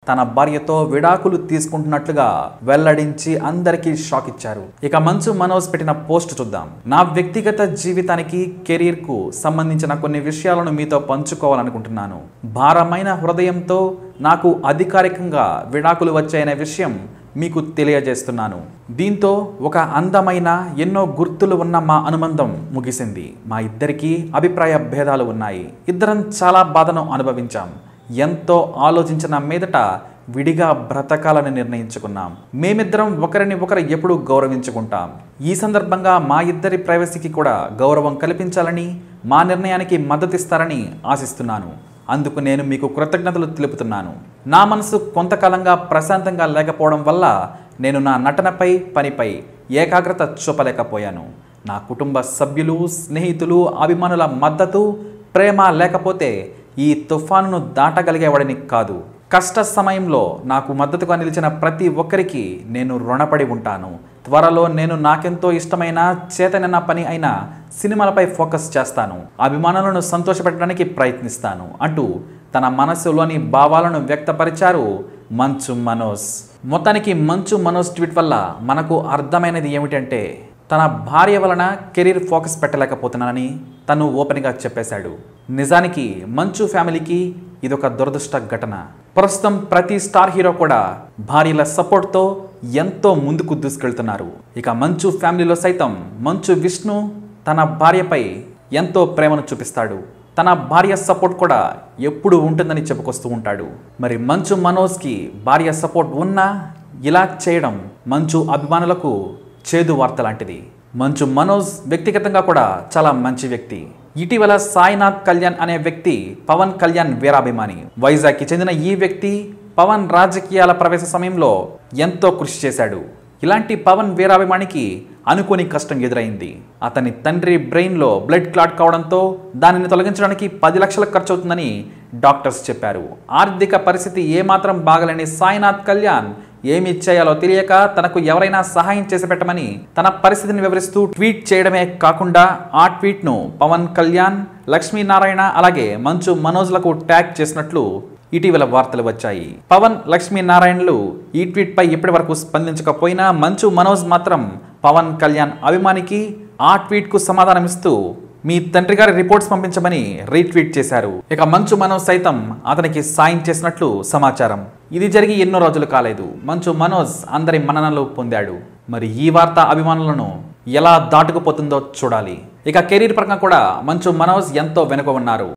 తన భార్యతో విడాకులు తీసుకుంటున్నట్లుగా వెల్లడించి అందరికీ షాక్ ఇచ్చారు ఇక మంచు మనోజ్ పెట్టిన పోస్ట్ చూద్దాం నా వ్యక్తిగత జీవితానికి కెరీర్ కు సంబంధించిన కొన్ని విషయాలను మీతో పంచుకోవాలనుకుంటున్నాను భారమైన హృదయంతో నాకు అధికారికంగా విడాకులు వచ్చాయనే విషయం మీకు తెలియజేస్తున్నాను దీంతో ఒక అందమైన ఎన్నో గుర్తులు ఉన్న మా అనుబంధం ముగిసింది మా ఇద్దరికీ అభిప్రాయ భేదాలు ఉన్నాయి ఇద్దరం చాలా బాధను అనుభవించాం ఎంతో ఆలోచించిన మీదట విడిగా బ్రతకాలని నిర్ణయించుకున్నాం మేమిద్దరం ఒకరిని ఒకరు ఎప్పుడూ గౌరవించుకుంటాం ఈ సందర్భంగా మా ఇద్దరి ప్రైవసీకి కూడా గౌరవం కల్పించాలని మా నిర్ణయానికి మద్దతిస్తారని ఆశిస్తున్నాను అందుకు నేను మీకు కృతజ్ఞతలు తెలుపుతున్నాను నా మనసు కొంతకాలంగా ప్రశాంతంగా లేకపోవడం వల్ల నేను నా నటనపై పనిపై ఏకాగ్రత చూపలేకపోయాను నా కుటుంబ సభ్యులు స్నేహితులు అభిమానుల మద్దతు ప్రేమ లేకపోతే ఈ తుఫానును దాటగలిగేవాడిని కాదు కష్ట సమయంలో నాకు మద్దతుగా నిలిచిన ప్రతి ఒక్కరికి నేను రుణపడి ఉంటాను త్వరలో నేను నాకెంతో ఇష్టమైన చేతనైన పని అయిన సినిమాలపై ఫోకస్ చేస్తాను అభిమానులను సంతోషపెట్టడానికి ప్రయత్నిస్తాను అంటూ తన మనసులోని భావాలను వ్యక్తపరిచారు మంచు మనోజ్ మొత్తానికి మంచు మనోజ్ ట్వీట్ వల్ల మనకు అర్థమైనది ఏమిటంటే తన భార్య వలన కెరీర్ ఫోకస్ పెట్టలేకపోతున్నానని తను ఓపెన్గా చెప్పేశాడు నిజానికి మంచు ఫ్యామిలీకి ఇదొక దురదృష్ట ఘటన ప్రస్తుతం ప్రతి స్టార్ హీరో కూడా భార్యల సపోర్ట్తో ఎంతో ముందుకు దూసుకెళ్తున్నారు ఇక మంచు ఫ్యామిలీలో సైతం మంచు విష్ణు తన భార్యపై ఎంతో ప్రేమను చూపిస్తాడు తన భార్య సపోర్ట్ కూడా ఎప్పుడు ఉంటుందని చెప్పుకొస్తూ ఉంటాడు మరి మంచు మనోజ్కి భార్య సపోర్ట్ ఉన్నా ఇలా చేయడం మంచు అభిమానులకు చేదు వార్త లాంటిది మంచు మనోజ్ వ్యక్తిగతంగా కూడా చాలా మంచి వ్యక్తి ఇటీవల సాయినాథ్ కళ్యాణ్ అనే వ్యక్తి పవన్ కళ్యాణ్ వీరాభిమాని వైజాగ్కి చెందిన ఈ వ్యక్తి పవన్ రాజకీయాల ప్రవేశ సమయంలో ఎంతో కృషి చేశాడు ఇలాంటి పవన్ వీరాభిమానికి అనుకోని కష్టం ఎదురైంది అతని తండ్రి బ్రెయిన్లో బ్లడ్ క్లాట్ కావడంతో దానిని తొలగించడానికి పది లక్షలు ఖర్చు అవుతుందని డాక్టర్స్ చెప్పారు ఆర్థిక పరిస్థితి ఏమాత్రం బాగలేని సాయినాథ్ కళ్యాణ్ ఏమి చేయాలో తెలియక తనకు ఎవరైనా సహాయం చేసి పెట్టమని తన పరిస్థితిని వివరిస్తూ ట్వీట్ చేయడమే కాకుండా ఆ ట్వీట్ను పవన్ కళ్యాణ్ లక్ష్మీనారాయణ అలాగే మంచు మనోజ్లకు ట్యాగ్ చేసినట్లు ఇటీవల వార్తలు వచ్చాయి పవన్ లక్ష్మీనారాయణలు ఈ ట్వీట్ పై ఇప్పటి వరకు స్పందించకపోయినా మంచు మనోజ్ మాత్రం పవన్ కళ్యాణ్ అభిమానికి ఆ ట్వీట్ కు సమాధానమిస్తూ మీ తండ్రి గారి రిపోర్ట్స్ పంపించమని రీట్వీట్ చేశారు ఇక మంచు మనోజ్ సైతం అతనికి సాయం చేసినట్లు సమాచారం ఇది జరిగి ఎన్నో రోజులు కాలేదు మంచు మనోజ్ అందరి మన్ననలు పొందాడు మరి ఈ వార్త అభిమానులను ఎలా దాటుకుపోతుందో చూడాలి ఇక కెరీర్ పరంగా కూడా మంచు మనోజ్ ఎంతో వెనుక ఉన్నారు